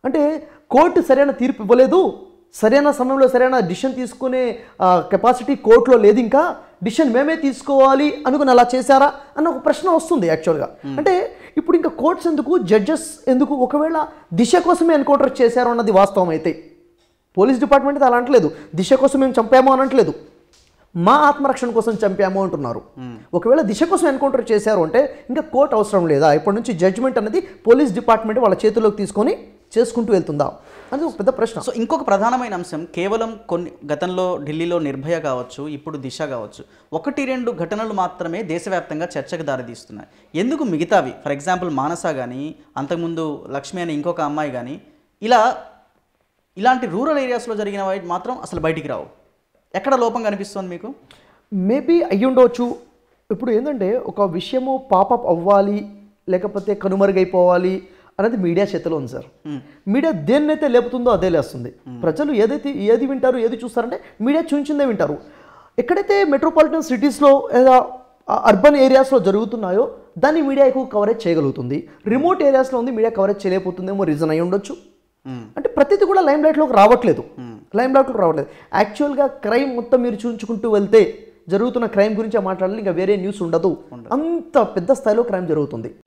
అంటే కోర్టు సరైన తీర్పు ఇవ్వలేదు సరైన సమయంలో సరైన డిసిషన్ తీసుకునే కెపాసిటీ కోర్టులో లేదు ఇంకా డిసిషన్ మేమే తీసుకోవాలి అనుకుని అలా చేశారా అన్న ఒక ప్రశ్న వస్తుంది యాక్చువల్గా అంటే ఇప్పుడు ఇంకా కోర్ట్స్ ఎందుకు జడ్జెస్ ఎందుకు ఒకవేళ దిశ కోసమే ఎన్కౌంటర్ చేశారు అన్నది వాస్తవం అయితే పోలీస్ డిపార్ట్మెంట్ అయితే అలా అనట్లేదు దిశ కోసం మేము చంపాము అనట్లేదు మా ఆత్మరక్షణ కోసం చంపాము అంటున్నారు ఒకవేళ దిశ కోసం ఎన్కౌంటర్ చేశారు అంటే ఇంకా కోర్టు అవసరం లేదా ఇప్పటి నుంచి జడ్జిమెంట్ అనేది పోలీస్ డిపార్ట్మెంట్ వాళ్ళ చేతిలోకి తీసుకొని చేసుకుంటూ వెళ్తుందా అది ఒక పెద్ద ప్రశ్న సో ఇంకొక ప్రధానమైన అంశం కేవలం కొన్ని గతంలో ఢిల్లీలో నిర్భయ కావచ్చు ఇప్పుడు దిశ కావచ్చు ఒకటి రెండు ఘటనలు మాత్రమే దేశవ్యాప్తంగా చర్చకు దారితీస్తున్నాయి ఎందుకు మిగతావి ఫర్ ఎగ్జాంపుల్ మానస కానీ అంతకుముందు లక్ష్మి అనే ఇంకొక అమ్మాయి కానీ ఇలా ఇలాంటి రూరల్ ఏరియాస్లో జరిగినవి మాత్రం అసలు బయటికి రావు ఎక్కడ లోపం కనిపిస్తుంది మీకు మేబీ అయ్యి ఉండవచ్చు ఇప్పుడు ఏంటంటే ఒక విషయము పాపప్ అవ్వాలి లేకపోతే కనుమరుగైపోవాలి అనేది మీడియా చేతిలో ఉంది సార్ మీడియా దేన్నైతే లేపుతుందో అదే లేస్తుంది ప్రజలు ఏదైతే ఏది వింటారు ఏది చూస్తారంటే మీడియా చూపించిందే వింటారు ఎక్కడైతే మెట్రోపాలిటన్ సిటీస్లో లేదా అర్బన్ ఏరియాస్లో జరుగుతున్నాయో దాన్ని మీడియా ఎక్కువ కవరేజ్ చేయగలుగుతుంది రిమోట్ ఏరియాస్లో ఉంది మీడియా కవరేజ్ చేయలేకపోతుందేమో రీజన్ అయి ఉండొచ్చు అంటే ప్రతిదీ కూడా లైమ్ లైట్లోకి రావట్లేదు లైమ్ లైట్లోకి రావట్లేదు యాక్చువల్గా క్రైమ్ మొత్తం మీరు చూపించుకుంటూ వెళ్తే జరుగుతున్న క్రైమ్ గురించి మాట్లాడాలి ఇంకా వేరే న్యూస్ ఉండదు అంత పెద్ద స్థాయిలో క్రైమ్ జరుగుతుంది